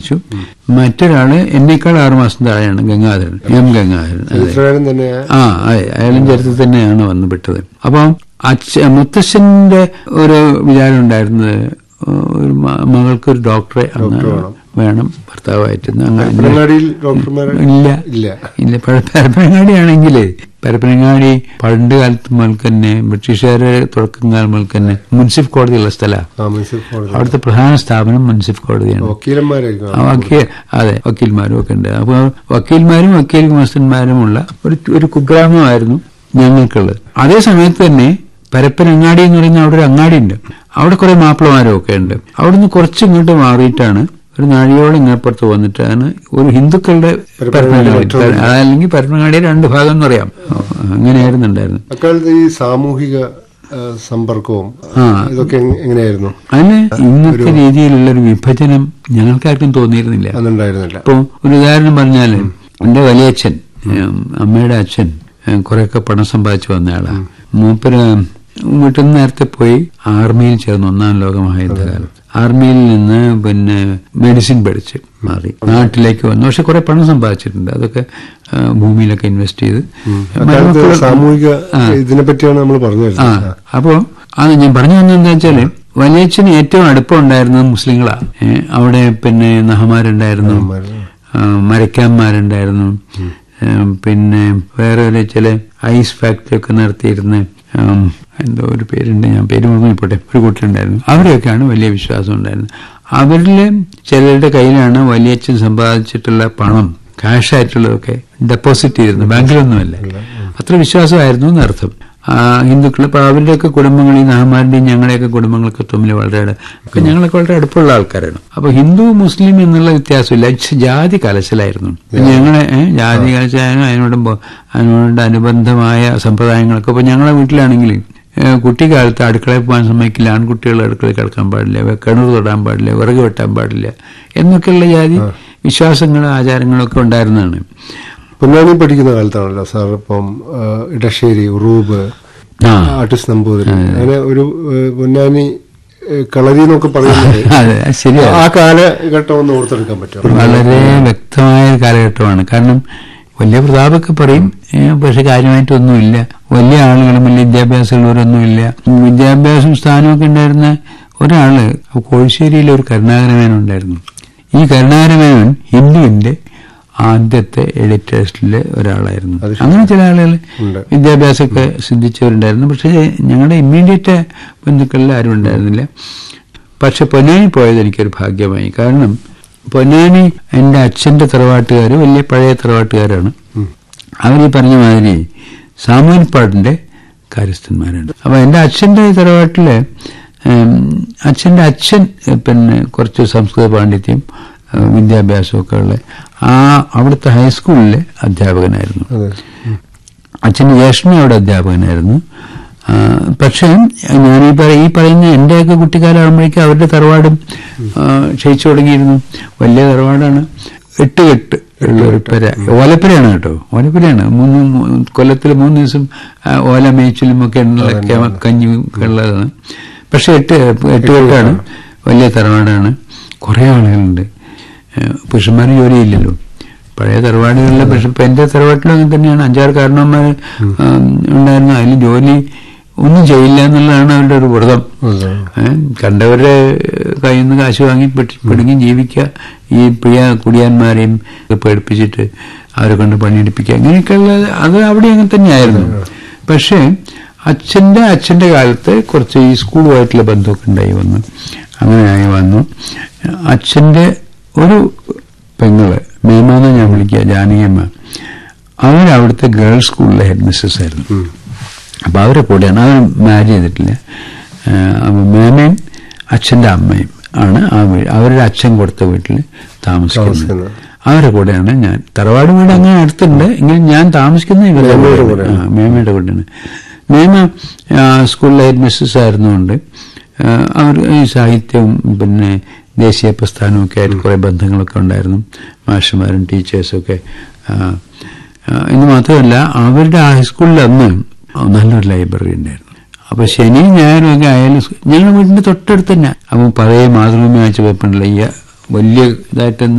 പഠിച്ചു മറ്റൊരാള് എന്നേക്കാൾ ആറു മാസം താഴെയാണ് ഗംഗാധരൻ എം ഗംഗാധരൻ അതെ ചരിത്രകാരൻ തന്നെ ആ അതെ അയാളും ചരിത്രത്തിൽ തന്നെയാണ് വന്നു പെട്ടത് അപ്പം അച്ഛ മുത്തശ്ശന്റെ ഒരു വിചാരം ഉണ്ടായിരുന്നത് ഒരു മ- മകൾക്കൊരു ഡോക്ടറെ അന്ന് വേണം. വേണം ഭർത്താവായിട്ട് അങ്ങനെ പരപ്പനങ്ങാടിയിൽ ഡോക്ടർമാരെ ഇല്ല ഇല്ല ഇല്ല പ- പരപ്പനങ്ങാടിയാണെങ്കിൽ പരപ്പനങ്ങാടി പണ്ട് കാലത്ത് മുതൽക്ക് തന്നെ ബ്രിട്ടീഷുകാരെ തുടക്കം കാലം മുതൽക്ക് തന്നെ മുൻസിഫ് കോടതിയുള്ള സ്ഥലമാണ് ആ മുനിസിപ്പൽ കോടതി അവിടുത്തെ പ്രധാന സ്ഥാപനം മുൻസിഫ് കോടതിയാണ് വക്കീലന്മാരായിരിക്കും ആ വക്കീൽ അതെ വക്കീൽമാരും ഒക്കെ ഉണ്ട് അപ്പൊ വക്കീൽമാരും വക്കീൽ മാസ്റ്റർമാരുമുള്ള ഒരു ഒരു കുഗ്രാമമായിരുന്നു ഞങ്ങൾക്കുള്ളത് അതേ സമയത്ത് തന്നെ പരപ്പനങ്ങാടി എന്ന് പറയുന്ന അവിടെ ഒരു അങ്ങാടി ഉണ്ട് അവിടെ കുറെ മാപ്പിളമാരും ഒക്കെ ഉണ്ട് അവിടുന്ന് കുറച്ച് ഇങ്ങോട്ട് മാറിയിട്ടാണ് ഒരു നാഴിയോളം ഇങ്ങപ്പുറത്ത് വന്നിട്ടാണ് ഒരു ഹിന്ദുക്കളുടെ പരപ്പനങ്ങാടി അതല്ലെങ്കിൽ പരപ്പനങ്ങാടിയുടെ രണ്ട് ഭാഗം എന്ന് പറയാം അങ്ങനെയായിരുന്നു ഉണ്ടായിരുന്നു അക്കാലത്ത് ഈ സാമൂഹിക ആ, സമ്പർക്കവും ആ. ഇതൊക്കെ എങ്- എങ്ങനെയായിരുന്നു അതിന് ഇന്നത്തെ രീതിയിലുള്ള ഒരു വിഭജനം ഞങ്ങൾക്കാർക്കും തോന്നിയിരുന്നില്ല അന്നുണ്ടായിരുന്നില്ല ഇപ്പൊ ഒരു ഉദാഹരണം പറഞ്ഞാല് എന്റെ വലിയച്ഛൻ ഉം, അമ്മയുടെ അച്ഛൻ ഉം, കുറെയൊക്കെ പണം സമ്പാദിച്ചു വന്ന ആളാ മൂപ്പര് വീട്ടിൽ നിന്ന് നേരത്തെ പോയി ആർമിയിൽ ചേർന്നു ഒന്നാം ലോക മഹായുദ്ധകാലത്ത് ആർമിയിൽ നിന്ന് പിന്നെ മെഡിസിൻ പഠിച്ച് മാറി നാട്ടിലേക്ക് വന്നു പക്ഷെ കുറെ പണം സമ്പാദിച്ചിട്ടുണ്ട് അതൊക്കെ ആ, ഭൂമിയിലൊക്കെ ഇൻവെസ്റ്റ് ചെയ്ത് അക്കാലത്ത് മരുമക്കള് സാമൂഹിക ആ. ഇതിനെ പറ്റിയാണ് നമ്മൾ പറഞ്ഞു ആ വരുന്നത് അപ്പോ അത് ഞാൻ പറഞ്ഞു വന്നത് എന്താ വെച്ചാല് വലിയച്ഛന് ഏറ്റവും അടുപ്പം ഉണ്ടായിരുന്നത് മുസ്ലിങ്ങളാ ഏ, അവിടെ പിന്നെ നഹമാരുണ്ടായിരുന്നു ആ, മരക്കാന്മാരുണ്ടായിരുന്നു ഏ, പിന്നെ വേറെ ഒരു ചില ഐസ് ഫാക്ടറി ഒക്കെ നടത്തിയിരുന്ന ഉം, എന്തോ ഒരു പേരുണ്ട് ഞാൻ പേര് മുഴുവൻ ഒരു കൂട്ടിലുണ്ടായിരുന്നു അവരെയൊക്കെയാണ് വലിയ വിശ്വാസം ഉണ്ടായിരുന്നത് അവരിലെ ചിലരുടെ കയ്യിലാണ് വലിയച്ഛൻ സമ്പാദിച്ചിട്ടുള്ള പണം ക്യാഷ് ആയിട്ടുള്ളതൊക്കെ ഡെപ്പോസിറ്റ് ചെയ്തിരുന്നത് ബാങ്കിലൊന്നുമല്ല അത്ര വിശ്വാസമായിരുന്നു എന്നർത്ഥം ആ, ഹിന്ദുക്കൾ അപ്പൊ അവരുടെയൊക്കെ കുടുംബങ്ങൾ ഈ നാഹന്മാരുടെയും ഞങ്ങളുടെയൊക്കെ കുടുംബങ്ങളൊക്കെ തമ്മിൽ വളരെ അട- ഒക്കെ ഞങ്ങളൊക്കെ വളരെ അടുപ്പമുള്ള ആൾക്കാരാണ് അപ്പൊ ഹിന്ദു മുസ്ലിം എന്നുള്ള വ്യത്യാസമില്ല പക്ഷെ ജാതി കലശലായിരുന്നു ഞങ്ങളെ ഏ, ജാതി കലശലായാലും അതിനോട് ബോ- അതിനോട് അനുബന്ധമായ സമ്പ്രദായങ്ങളൊക്കെ ഇപ്പൊ ഞങ്ങളെ വീട്ടിലാണെങ്കിൽ ഏ, കുട്ടിക്കാലത്ത് അടുക്കളയിൽ പോകാൻ സമ്മതിക്കില്ല ആൺകുട്ടികൾ അടുക്കളയിൽ കിടക്കാൻ പാടില്ല വെ- കിണർ തൊടാൻ പാടില്ല വിറക് വെട്ടാൻ പാടില്ല എന്നൊക്കെയുള്ള ജാതി വിശ്വാസങ്ങളും ആചാരങ്ങളൊക്കെ ഉണ്ടായിരുന്നതാണ് പൊന്നാനി പഠിക്കുന്ന കാലത്താണല്ലോ സാർ ഇപ്പം ആ, ഇടശ്ശേരി ഉറൂബ് ആ. ആർട്ടിസ്റ്റ് നമ്പൂതിരി അങ്ങനെ ഒരു ഏ, പൊന്നാനി ഏ, കളരി എന്നൊക്കെ പറയുന്നത് അതെ ശരിയാണ് ആ കാലഘട്ടം ഒന്ന് ഓർത്തെടുക്കാൻ പറ്റും വളരെ വ്യക്തമായ ഒരു കാലഘട്ടമാണ് കാരണം വലിയ പ്രതാപമൊക്കെ പറയും ഏ, പക്ഷെ കാര്യമായിട്ടൊന്നുമില്ല വലിയ ആളുകളും വലിയ വിദ്യാഭ്യാസമുള്ളവരൊന്നുമില്ല വിദ്യാഭ്യാസം സ്ഥാനമൊക്കെ ഉണ്ടായിരുന്ന ഒരാള് കോഴിശ്ശേരിയിലെ ഒരു കരുണാകരമേനൻ ഉണ്ടായിരുന്നു ഈ കരുണാകരമേനൻ ഹിന്ദുവിന്റെ ആദ്യത്തെ എഡിറ്റേഴ്സിലെ ഒരാളായിരുന്നു അത് ശരി. അങ്ങനെ ചില ആളുകൾ ഉണ്ട്. വിദ്യാഭ്യാസമൊക്കെ സിദ്ധിച്ചവരുണ്ടായിരുന്നു പക്ഷേ ഞങ്ങളുടെ ഇമ്മീഡിയറ്റ് ബന്ധുക്കളിൽ ആരും ഉണ്ടായിരുന്നില്ല പക്ഷെ പൊന്നാനി പോയത് എനിക്കൊരു ഭാഗ്യമായി കാരണം പൊന്നാനി എൻ്റെ അച്ഛന്റെ തറവാട്ടുകാർ വലിയ പഴയ തറവാട്ടുകാരാണ് ഉം. അവർ ഈ പറഞ്ഞ മാതിരി സാമൂഹ്യപ്പാടിന്റെ കാര്യസ്ഥന്മാരാണ് അപ്പൊ എൻ്റെ അച്ഛന്റെ തറവാട്ടില് ഉം, അച്ഛന്റെ അച്ഛൻ ഏ, പിന്നെ കുറച്ച് സംസ്കൃത പാണ്ഡിത്യം ഏ, വിദ്യാഭ്യാസമൊക്കെ ഉള്ള ആ അവിടുത്തെ ഹൈസ്കൂളിലെ അധ്യാപകനായിരുന്നു അതെ ഉം. അച്ഛൻ്റെ ജ്യേഷ്ഠനും അവിടെ അധ്യാപകനായിരുന്നു ആ, പക്ഷേ ഞാൻ ഈ പറ ഈ പറയുന്ന എൻ്റെയൊക്കെ കുട്ടിക്കാലാകുമ്പോഴേക്കും അവരുടെ തറവാടും ആ, ക്ഷയിച്ചു തുടങ്ങിയിരുന്നു വലിയ തറവാടാണ് എട്ട് കെട്ട് ഉള്ള ഒരു പെര ഓലപ്പുരയാണ് കേട്ടോ ഓലപ്പുരയാണ് മൂന്ന് മൂ- കൊല്ലത്തിൽ മൂന്ന് ദിവസം ആ, ഓല മേച്ചിലും ഒക്കെ ഉള്ള കഞ്ഞി ഉള്ളതാണ് പക്ഷെ എട്ട് എട്ട് കെട്ടാണ് വലിയ തറവാടാണ് കുറേ ആളുകളുണ്ട് ഏഹ് പുരുഷന്മാർ ജോലിയില്ലല്ലോ പഴയ തറവാടുകളിലെ പക്ഷെ ഇപ്പൊ എന്റെ തറവാട്ടിലും അങ്ങനെ തന്നെയാണ് അഞ്ചാറ് കാരണവന്മാർ ഉണ്ടായിരുന്നു അതിൽ ജോലി ഒന്നും ചെയ്യില്ല എന്നുള്ളതാണ് അവരുടെ ഒരു വ്രതം അതെ. ഏഹ് കണ്ടവരുടെ കയ്യിൽ നിന്ന് കാശ് വാങ്ങി പെട്ടി- പിടുങ്ങി ജീവിക്കുക ഈ പ്രിയ കുടിയാന്മാരെയും പേടിപ്പിച്ചിട്ട് അവരെ കൊണ്ട് പണിയെടുപ്പിക്കുക അങ്ങനെയൊക്കെയുള്ള അത് അവിടെ അങ്ങനെ തന്നെയായിരുന്നു പക്ഷേ അച്ഛന്റെ അച്ഛന്റെ കാലത്ത് കുറച്ച് ഈ സ്കൂളുമായിട്ടുള്ള ബന്ധമൊക്കെ ഉണ്ടായി വന്നു അങ്ങനെയായി വന്നു അച്ഛന്റെ ഒരു പെങ്ങള് മേമാന്ന് ഞാൻ വിളിക്കുക ജാനകിയമ്മ അവരവിടുത്തെ ഗേൾസ് സ്കൂളിലെ ഹെഡ് മിസ്സസ് ആയിരുന്നു ഉം. അപ്പൊ അവരെ കൂടെയാണ് അവർ മാരി ചെയ്തിട്ടില്ല ആ, അപ്പൊ മേമയും അച്ഛന്റെ അമ്മയും ആണ് ആ വീട് അവരുടെ അച്ഛൻ കൊടുത്ത വീട്ടിൽ താമസിക്കുന്നത് താമസിക്കുന്നത്. അവരുടെ കൂടെയാണ് ഞാൻ തറവാട് വീട് അങ്ങനെ അടുത്തുണ്ട് എങ്കിലും ഞാൻ താമസിക്കുന്ന ഇവരുടെ മേമയുടെ കൂടെയാണ്. കൂടെയാണ്. ആ, മേമയുടെ കൂടെയാണ് മേമ ആ, സ്കൂളിലെ ഹെഡ് മിസ്സസ് ആയിരുന്നുകൊണ്ട് ആ, അവർ ഈ സാഹിത്യവും പിന്നെ ദേശീയ പ്രസ്ഥാനവും ഒക്കെ ആയിട്ട് കുറെ ബന്ധങ്ങളൊക്കെ ഉണ്ടായിരുന്നു മാഷന്മാരും ടീച്ചേഴ്സും ഒക്കെ ആ, ആ, എന്ന് മാത്രമല്ല അവരുടെ ഹൈസ്കൂളിൽ അന്ന് നല്ലൊരു ലൈബ്രറി ഉണ്ടായിരുന്നു അപ്പൊ ശനി ഞായറും ഒക്കെ ആയാലും ഞങ്ങളുടെ വീടിന്റെ തൊട്ടടുത്ത് തന്നെ അപ്പൊ പഴയ മാതൃഭൂമി വായിച്ച പേപ്പറുണ്ടല്ലോ ഈ വലിയ ഇതായിട്ട്